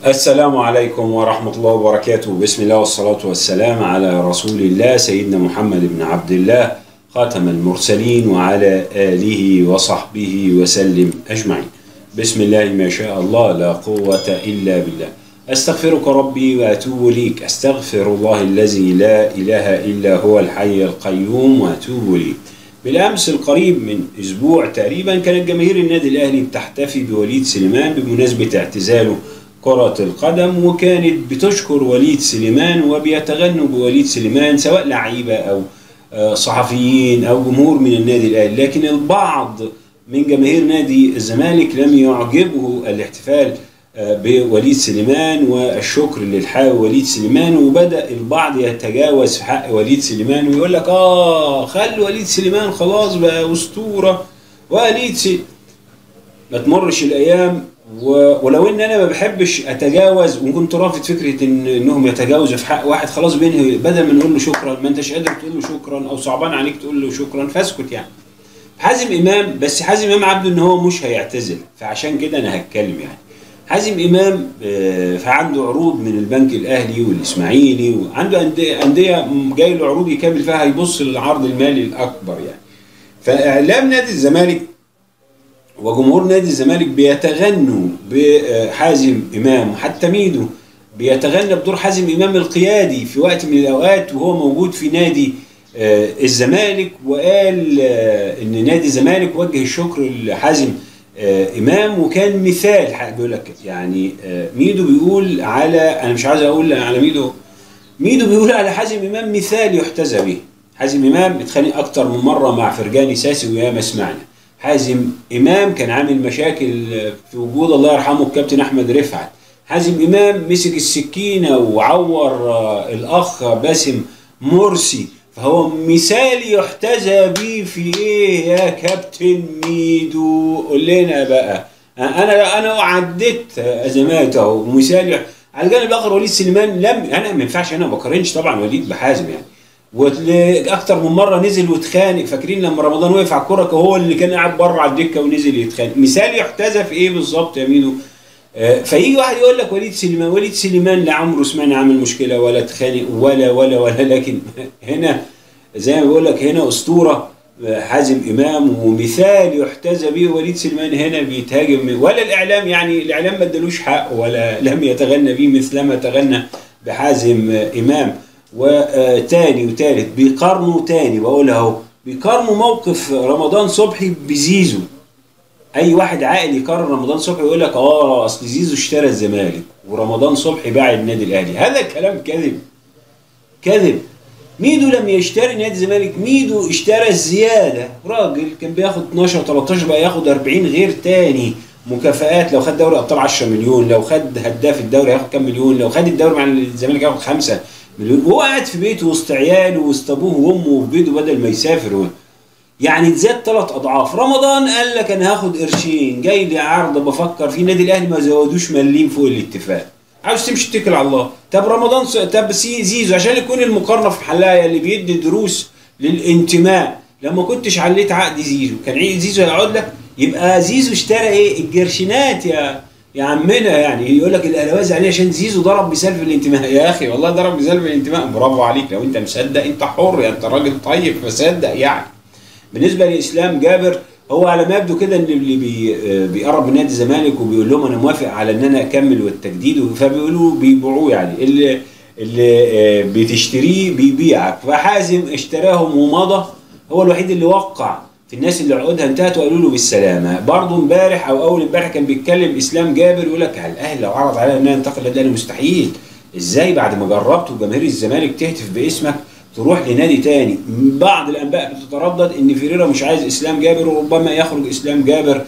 السلام عليكم ورحمة الله وبركاته بسم الله والصلاة والسلام على رسول الله سيدنا محمد بن عبد الله خاتم المرسلين وعلى آله وصحبه وسلم أجمعين بسم الله ما شاء الله لا قوة إلا بالله أستغفرك ربي وأتوب إليك أستغفر الله الذي لا إله إلا هو الحي القيوم وأتوب إليه بالأمس القريب من أسبوع تقريبا كانت جماهير النادي الأهلي بتحتفي بوليد سليمان بمناسبة اعتزاله كرة القدم وكانت بتشكر وليد سليمان وبيتغنوا بوليد سليمان سواء لعيبة أو صحفيين أو جمهور من النادي الأهلي لكن البعض من جماهير نادي الزمالك لم يعجبه الاحتفال بوليد سليمان والشكر للحاوي وليد سليمان وبدا البعض يتجاوز في حق وليد سليمان ويقول لك اه خلي وليد سليمان خلاص بقى اسطوره وليد سليمان ما تمرش الايام ولو ان انا ما بحبش اتجاوز وكنت رافض فكره ان انهم يتجاوزوا في حق واحد خلاص بينهي بدل ما نقول له شكرا ما انتش قادر تقول له شكرا او صعبان عليك تقول له شكرا فاسكت يعني حازم امام بس حازم امام عبده ان هو مش هيعتزل فعشان كده انا هتكلم يعني حازم امام فعنده عروض من البنك الاهلي والاسماعيلي وعنده انديه جاي له عروض يكمل فيها هيبص للعرض المالي الاكبر يعني فاعلام نادي الزمالك وجمهور نادي الزمالك بيتغنوا بحازم امام وحتى ميدو بيتغنى بدور حازم امام القيادي في وقت من الاوقات وهو موجود في نادي الزمالك وقال ان نادي الزمالك وجه الشكر لحازم امام وكان مثال بيقول لك يعني ميدو بيقول على انا مش عايز اقول على ميدو ميدو بيقول على حازم امام مثال يحتذى به حازم امام اتخانق اكتر من مره مع فرجاني ساسي وياما سمعنا حازم امام كان عامل مشاكل في وجود الله يرحمه الكابتن احمد رفعت حازم امام مسك السكينه وعور الاخ باسم مرسي فهو مثال يحتذى به في ايه يا كابتن ميدو قول لنا بقى انا انا عديت ازمات اهو مثال على الجانب الاخر وليد سليمان لم انا ما ينفعش انا ما بقارنش طبعا وليد بحازم يعني واكتر من مره نزل واتخانق فاكرين لما رمضان وقف على الكوره هو اللي كان قاعد بره على الدكه ونزل يتخانق مثال يحتذى في ايه بالظبط يا ميدو آه فيجي واحد يقول لك وليد سليمان وليد سليمان لا عمره سمعنا عامل مشكله ولا اتخانق ولا ولا ولا لكن هنا زي ما بقول لك هنا اسطوره حازم امام ومثال يحتذى به وليد سليمان هنا بيتهاجم ولا الاعلام يعني الاعلام ما ادالوش حق ولا لم يتغنى به مثلما تغنى بحازم امام وتاني وتالت بيقارنوا تاني بقول اهو بيقارنوا موقف رمضان صبحي بزيزو اي واحد عاقل يقارن رمضان صبحي يقول لك اه اصل زيزو اشترى الزمالك ورمضان صبحي باع النادي الاهلي هذا كلام كذب كذب ميدو لم يشتري نادي الزمالك ميدو اشترى الزياده راجل كان بياخد 12 13 بقى ياخد 40 غير تاني مكافآت لو خد دوري ابطال 10 مليون لو خد هداف الدوري هياخد كام مليون لو خد الدوري مع الزمالك هياخد 5 مليون وهو قاعد في بيته وسط عياله وسط ابوه وامه وفي بيته بدل ما يسافر هو. يعني تزاد ثلاث اضعاف رمضان قال لك انا هاخد قرشين جاي لي عرض بفكر في نادي الاهلي ما زودوش مليم فوق الاتفاق عاوز تمشي اتكل على الله طب رمضان س... طب زيزو عشان يكون المقارنه في محلها اللي بيدي دروس للانتماء لما كنتش عليت عقد زيزو كان زيزو هيقعد لك يبقى زيزو اشترى ايه الجرشينات يا يا عمنا يعني يقول لك الاهلاويه عليه عشان زيزو ضرب مثال في الانتماء يا اخي والله ضرب مثال في الانتماء برافو عليك لو انت مصدق انت حر يعني انت راجل طيب فصدق يعني بالنسبه لاسلام جابر هو على ما يبدو كده ان اللي بي بيقرب من نادي الزمالك وبيقول لهم انا موافق على ان انا اكمل والتجديد فبيقولوا بيبيعوه يعني اللي اللي بتشتريه بيبيعك فحازم اشتراهم ومضى هو الوحيد اللي وقع في الناس اللي عقودها انتهت وقالوا له بالسلامه برضه امبارح او اول امبارح كان بيتكلم اسلام جابر يقول لك الاهلي لو عرض علينا ان انا انتقل للنادي مستحيل ازاي بعد ما جربت وجماهير الزمالك تهتف باسمك تروح لنادي تاني بعض الانباء بتتردد ان فيريرا مش عايز اسلام جابر وربما يخرج اسلام جابر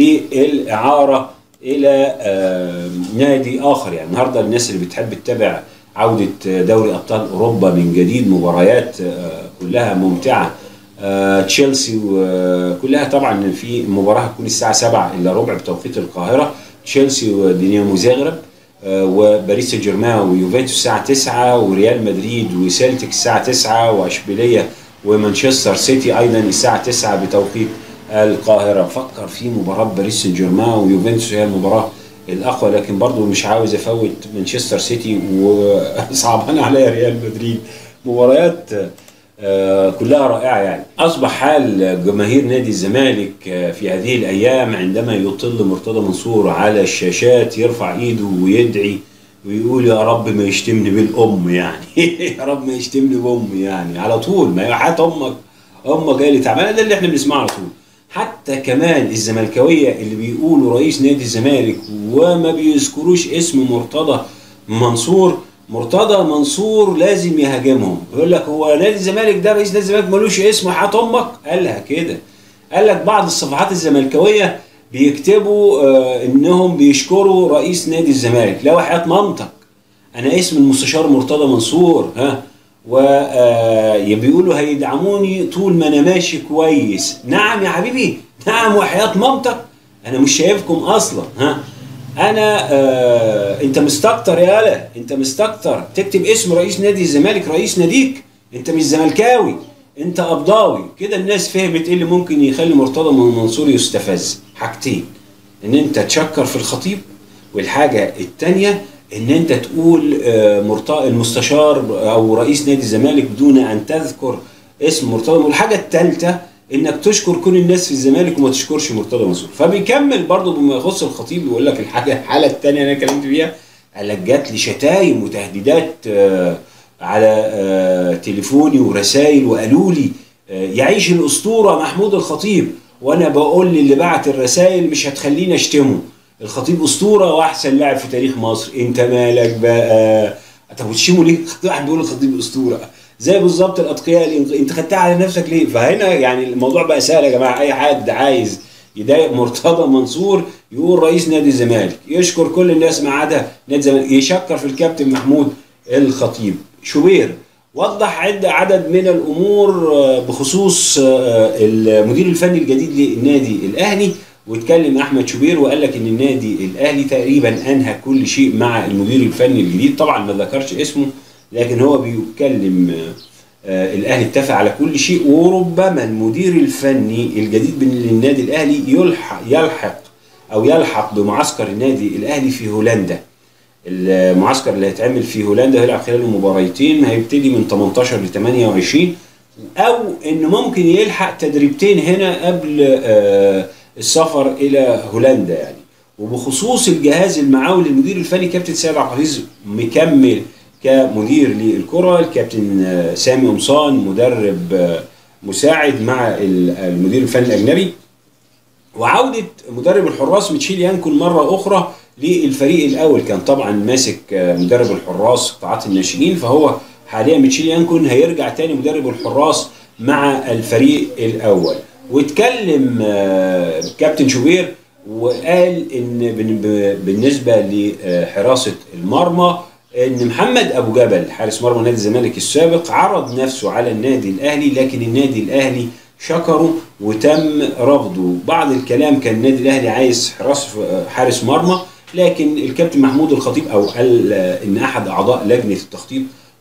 للاعاره الى نادي اخر يعني النهارده الناس اللي بتحب تتابع عوده دوري ابطال اوروبا من جديد مباريات كلها ممتعه تشيلسي وكلها طبعا في مباراه هتكون الساعه 7 الا ربع بتوقيت القاهره تشيلسي ودينامو زاغرب وباريس سان جيرمان ويوفنتوس الساعه 9 وريال مدريد وسيلتيك الساعه 9 واشبيليه ومانشستر سيتي ايضا الساعه 9 بتوقيت القاهره فكر في مباراه باريس سان جيرمان ويوفنتوس هي المباراه الاقوى لكن برضه مش عاوز افوت مانشستر سيتي وصعبان عليا ريال مدريد مباريات آه، كلها رائعه يعني اصبح حال جماهير نادي الزمالك آه، في هذه الايام عندما يطل مرتضى منصور على الشاشات يرفع ايده ويدعي ويقول يا رب ما يشتمني بالام يعني يا رب ما يشتمني بامي يعني على طول ما حتى امك امك هي اللي تعبانه ده اللي احنا بنسمعه على طول حتى كمان الزملكاويه اللي بيقولوا رئيس نادي الزمالك وما بيذكروش اسم مرتضى منصور مرتضى منصور لازم يهاجمهم يقول لك هو نادي الزمالك ده رئيس نادي الزمالك ملوش اسم حياة امك قالها كده قال لك بعض الصفحات الزملكاويه بيكتبوا آه انهم بيشكروا رئيس نادي الزمالك لا وحياة مامتك انا اسم المستشار مرتضى منصور ها وبيقولوا هيدعموني طول ما انا ماشي كويس نعم يا حبيبي نعم وحياة مامتك انا مش شايفكم اصلا ها انا آه انت مستكتر يا هلا انت مستكتر تكتب اسم رئيس نادي الزمالك رئيس ناديك انت مش زملكاوي انت قبضاوي كده الناس فهمت ايه اللي ممكن يخلي مرتضى منصور يستفز حاجتين ان انت تشكر في الخطيب والحاجه الثانيه ان انت تقول آه مرتضى المستشار او رئيس نادي الزمالك بدون ان تذكر اسم مرتضى والحاجه الثالثه انك تشكر كل الناس في الزمالك وما تشكرش مرتضى منصور فبيكمل برضه بما يخص الخطيب بيقول لك الحاجه الحاله الثانيه اللي انا اتكلمت فيها قال لك جات لي شتايم وتهديدات آه على آه تليفوني ورسائل وقالوا لي آه يعيش الاسطوره محمود الخطيب وانا بقول للي بعت الرسائل مش هتخليني اشتمه الخطيب اسطوره واحسن لاعب في تاريخ مصر انت مالك بقى طب وتشتمه ليه؟ واحد بيقول الخطيب اسطوره زي بالظبط الاتقياء اللي انت خدتها على نفسك ليه؟ فهنا يعني الموضوع بقى سهل يا جماعه اي حد عايز يضايق مرتضى منصور يقول رئيس نادي الزمالك يشكر كل الناس ما عدا نادي الزمالك يشكر في الكابتن محمود الخطيب شوبير وضح عدة عدد من الامور بخصوص المدير الفني الجديد للنادي الاهلي واتكلم احمد شوبير وقال لك ان النادي الاهلي تقريبا انهى كل شيء مع المدير الفني الجديد طبعا ما ذكرش اسمه لكن هو بيتكلم آه الاهلي اتفق على كل شيء وربما المدير الفني الجديد للنادي الاهلي يلحق يلحق او يلحق بمعسكر النادي الاهلي في هولندا المعسكر اللي هيتعمل في هولندا هيلعب خلال مباريتين هيبتدي من 18 ل 28 او انه ممكن يلحق تدريبتين هنا قبل آه السفر الى هولندا يعني وبخصوص الجهاز المعاون للمدير الفني كابتن سيد عبد الحفيظ مكمل كمدير للكره الكابتن سامي قمصان مدرب مساعد مع المدير الفني الاجنبي وعوده مدرب الحراس ميتشيل يانكون مره اخرى للفريق الاول كان طبعا ماسك مدرب الحراس قطاعات الناشئين فهو حاليا ميتشيل يانكون هيرجع تاني مدرب الحراس مع الفريق الاول واتكلم كابتن شوبير وقال ان بالنسبه لحراسه المرمى ان محمد ابو جبل حارس مرمى نادي الزمالك السابق عرض نفسه على النادي الاهلي لكن النادي الاهلي شكره وتم رفضه بعض الكلام كان النادي الاهلي عايز حراس حارس مرمى لكن الكابتن محمود الخطيب او قال ان احد اعضاء لجنه التخطيط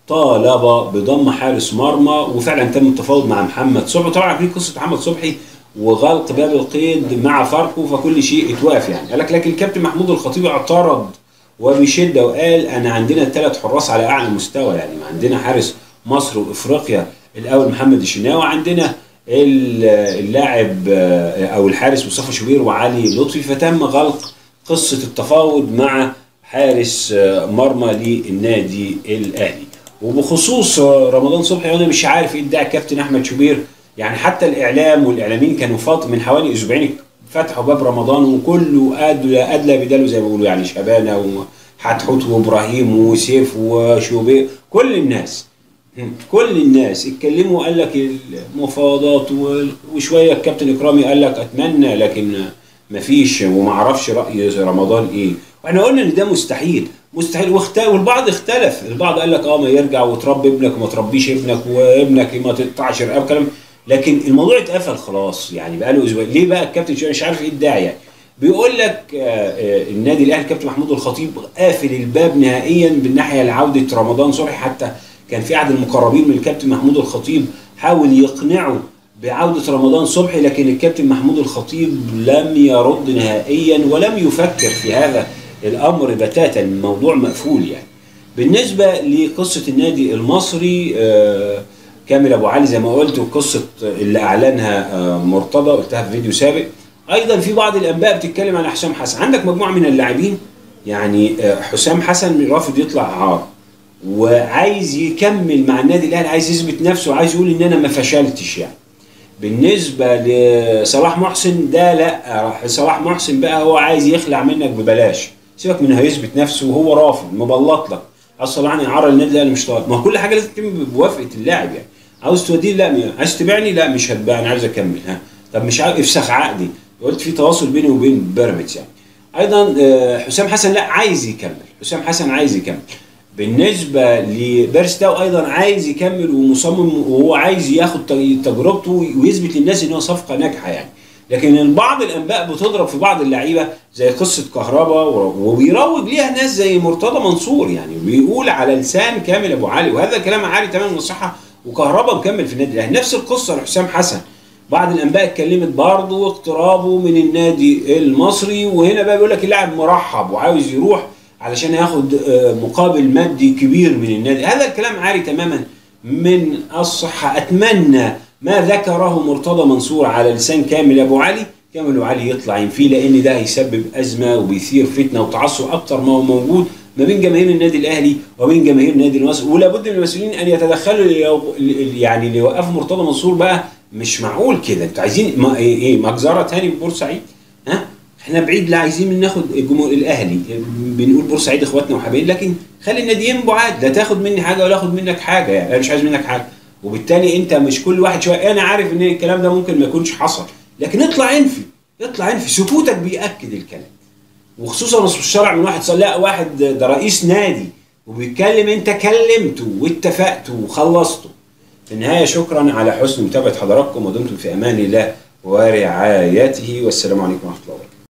طالب بضم حارس مرمى وفعلا تم التفاوض مع محمد صبحي طبعا عارفين قصه محمد صبحي وغلق باب القيد مع فاركو فكل شيء اتوقف يعني قال لك لكن الكابتن محمود الخطيب اعترض وبشده وقال انا عندنا ثلاث حراس على اعلى مستوى يعني عندنا حارس مصر وافريقيا الاول محمد الشناوي عندنا اللاعب او الحارس مصطفى شوبير وعلي لطفي فتم غلق قصه التفاوض مع حارس مرمى للنادي الاهلي وبخصوص رمضان صبحي انا مش عارف ايه ادعى الكابتن احمد شوبير يعني حتى الاعلام والاعلاميين كانوا فاض من حوالي اسبوعين فتحوا باب رمضان وكله ادلى ادلى بداله زي ما بيقولوا يعني شبانه وحتحوت وابراهيم وسيف وشوبير كل الناس كل الناس اتكلموا وقال لك المفاوضات وشويه الكابتن اكرامي قال لك اتمنى لكن مفيش وما اعرفش راي رمضان ايه واحنا قلنا ان ده مستحيل مستحيل واختلف والبعض اختلف البعض قال لك اه ما يرجع وتربي ابنك وما تربيش ابنك وابنك ما تقطعش رقاب كلام لكن الموضوع اتقفل خلاص يعني بقى له اسبوع ليه بقى الكابتن مش عارف ايه الداعي يعني بيقول لك آه النادي الاهلي الكابتن محمود الخطيب قافل الباب نهائيا بالناحيه لعوده رمضان صبحي حتى كان في احد المقربين من الكابتن محمود الخطيب حاول يقنعه بعودة رمضان صبحي لكن الكابتن محمود الخطيب لم يرد نهائيا ولم يفكر في هذا الامر بتاتا الموضوع مقفول يعني بالنسبه لقصه النادي المصري آه، كامل ابو علي زي ما قلت وقصه اللي اعلنها آه، مرتضى قلتها في فيديو سابق ايضا في بعض الانباء بتتكلم عن حسام حسن عندك مجموعه من اللاعبين يعني آه، حسام حسن رافض يطلع اعاره وعايز يكمل مع النادي الاهلي عايز يثبت نفسه وعايز يقول ان انا ما فشلتش يعني بالنسبه لصلاح محسن ده لا صلاح محسن بقى هو عايز يخلع منك ببلاش سيبك من هيثبت نفسه وهو رافض مبلط لك اصل يعني عرى النادي الاهلي مش طالب ما هو كل حاجه لازم تتم بموافقه اللاعب يعني عاوز توديه لا م- عايز تبيعني لا مش هتبيعني عايز اكمل ها طب مش عارف افسخ عقدي قلت في تواصل بيني وبين بيراميدز يعني ايضا آه، حسام حسن لا عايز يكمل حسام حسن عايز يكمل بالنسبه لبيرستاو ايضا عايز يكمل ومصمم وهو عايز ياخد تج- تجربته ويثبت للناس ان هو صفقه ناجحه يعني لكن بعض الانباء بتضرب في بعض اللعيبه زي قصه كهربا و- وبيروج ليها ناس زي مرتضى منصور يعني بيقول على لسان كامل ابو علي وهذا كلام عالي تماما من الصحه وكهربا مكمل في النادي الاهلي نفس القصه لحسام حسن بعض الانباء اتكلمت برضه اقترابه من النادي المصري وهنا بقى بيقول لك اللاعب مرحب وعاوز يروح علشان ياخد آه، مقابل مادي كبير من النادي هذا الكلام عاري تماما من الصحة أتمنى ما ذكره مرتضى منصور على لسان كامل أبو علي كامل أبو علي يطلع ينفيه لأن ده هيسبب أزمة وبيثير فتنة وتعصب أكتر ما هو موجود ما بين جماهير النادي الأهلي وبين جماهير النادي المصري ولا بد من المسؤولين أن يتدخلوا ليو- ل- يعني ليوقفوا مرتضى منصور بقى مش معقول كده انتوا عايزين ما ايه إيه، مجزرة تاني في بورسعيد ها احنا بعيد لا عايزين ناخد الجمهور الاهلي بنقول بورسعيد اخواتنا وحبايبنا لكن خلي الناديين بعاد لا تاخد مني حاجه ولا اخد منك حاجه يعني انا مش عايز منك حاجه وبالتالي انت مش كل واحد شويه انا عارف ان الكلام ده ممكن ما يكونش حصل لكن اطلع انفي اطلع انفي سكوتك بياكد الكلام وخصوصا نصف الشرع من واحد صار لا واحد ده رئيس نادي وبيتكلم انت كلمته واتفقته وخلصته في النهايه شكرا على حسن متابعه حضراتكم ودمتم في امان الله ورعايته والسلام عليكم ورحمه الله وبركاته